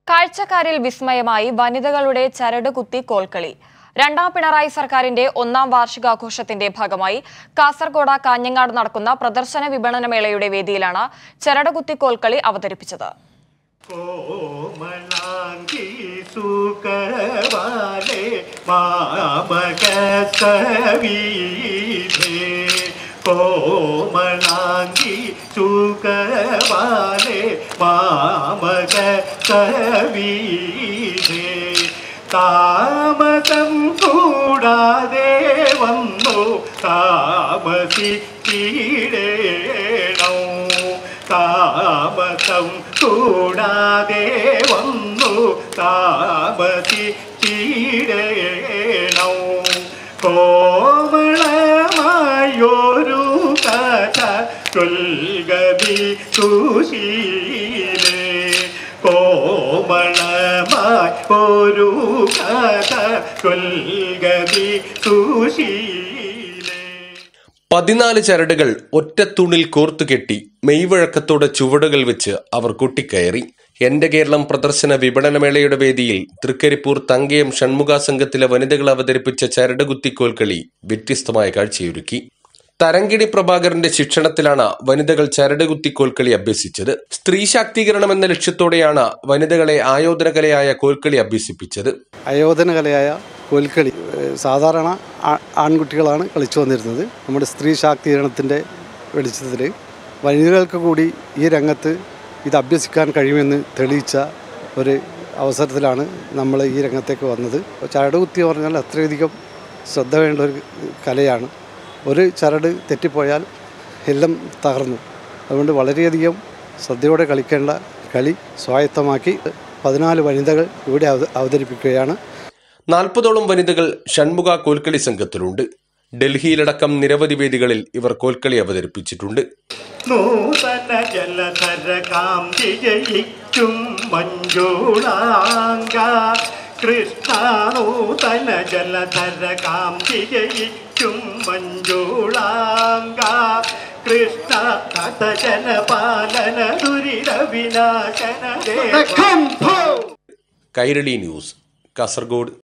കാഴ്ചക്കാരിൽ വിസ്മയമായി വനിതകളുടെ ചരട് കുത്തി കോൽക്കളി രണ്ടാം പിണറായി സർക്കാരിന്റെ ഒന്നാം വാർഷികാഘോഷത്തിന്റെ ഭാഗമായി കാസർഗോഡ് കാഞ്ഞങ്ങാട് നടക്കുന്ന പ്രദർശന വിപണന മേളയുടെ വേദിയിലാണ് ചരട് കുത്തി കോൽക്കളി അവതരിപ്പിച്ചത് കോമളാങ്കി സുഖവാലേ മാമക സവീധേ കോമളാങ്കി സുഖവാലേ മാമക സവീധേ താമസം കൂടാതെ വന്നു താമസിച്ചിടേണോ താമസം കൂടാതെ വന്നു താമസിച്ചിടേണോ കോമളമായൊരു കഥ ചൊൽഗതി സുശീലേ കോമളമായി ഒരു കഥ ചൊൽഗതി സുശീലേ പതിനാല് ചരടുകൾ ഒറ്റത്തൂണിൽ കോർത്തുകെട്ടി മെയ്വഴക്കത്തോടെ ചുവടുകൾ വെച്ച് അവർ കൊട്ടിക്കയറി എന്റെ കേരളം പ്രദർശന വിപണനമേളയുടെ വേദിയിൽ തൃക്കരിപ്പൂർ തങ്കയം ഷൺമുഖ സംഘത്തിലെ വനിതകൾ അവതരിപ്പിച്ച ചരടുകുത്തിക്കോൽക്കളി വ്യത്യസ്തമായ കാഴ്ചയൊരുക്കി തരങ്കിണി പ്രഭാകരന്റെ ശിക്ഷണത്തിലാണ് വനിതകൾ ചരടുകുത്തിക്കോൽക്കളി അഭ്യസിച്ചത് സ്ത്രീ ശാക്തീകരണം എന്ന ലക്ഷ്യത്തോടെയാണ് വനിതകളെ ആയോധന കലയായ കോൽക്കളി അഭ്യസിപ്പിച്ചത് അയോധന കലയായ കോൽക്കളി ഏഹ് സാധാരണ ആ- ആൺകുട്ടികളാണ് കളിച്ചു വന്നിരുന്നത് നമ്മുടെ സ്ത്രീ ശാക്തീകരണത്തിൻ്റെ വെളിച്ചത്തിൽ വനിതകൾക്ക് കൂടി ഈ രംഗത്ത് ഇത് അഭ്യസിക്കാൻ കഴിയുമെന്ന് തെളിയിച്ച ഒരു അവസരത്തിലാണ് നമ്മൾ ഈ രംഗത്തേക്ക് വന്നത് ചരടുകുത്തി എന്ന് പറഞ്ഞാൽ അത്രയധികം ശ്രദ്ധ വേണ്ട ഒരു കലയാണ് ഒരു ചരട് തെറ്റിപ്പോയാൽ എല്ലാം തകർന്നു അതുകൊണ്ട് വളരെയധികം ശ്രദ്ധയോടെ കളിക്കേണ്ട കളി സ്വായത്തമാക്കി പതിനാല് വനിതകൾ ഇവിടെ അവത- അവതരിപ്പിക്കുകയാണ് നാൽപ്പതോളം വനിതകൾ ഷൺമുഖ കോൽക്കളി സംഘത്തിലുണ്ട് ഡൽഹിയിലടക്കം നിരവധി വേദികളിൽ ഇവർ കോൽക്കളി അവതരിപ്പിച്ചിട്ടുണ്ട് നൂതന ജലധര കാന്തി ജയിക്കും മഞ്ജുളാംഗ കൃഷ്ണ നൂതന ജലധര കാന്തി ജയിക്കും മഞ്ജുളാംഗ കൃഷ്ണ കഥജന പാലന ദുരിത വിനാശന ദേവ കൈരളി ന്യൂസ് കാസർഗോഡ്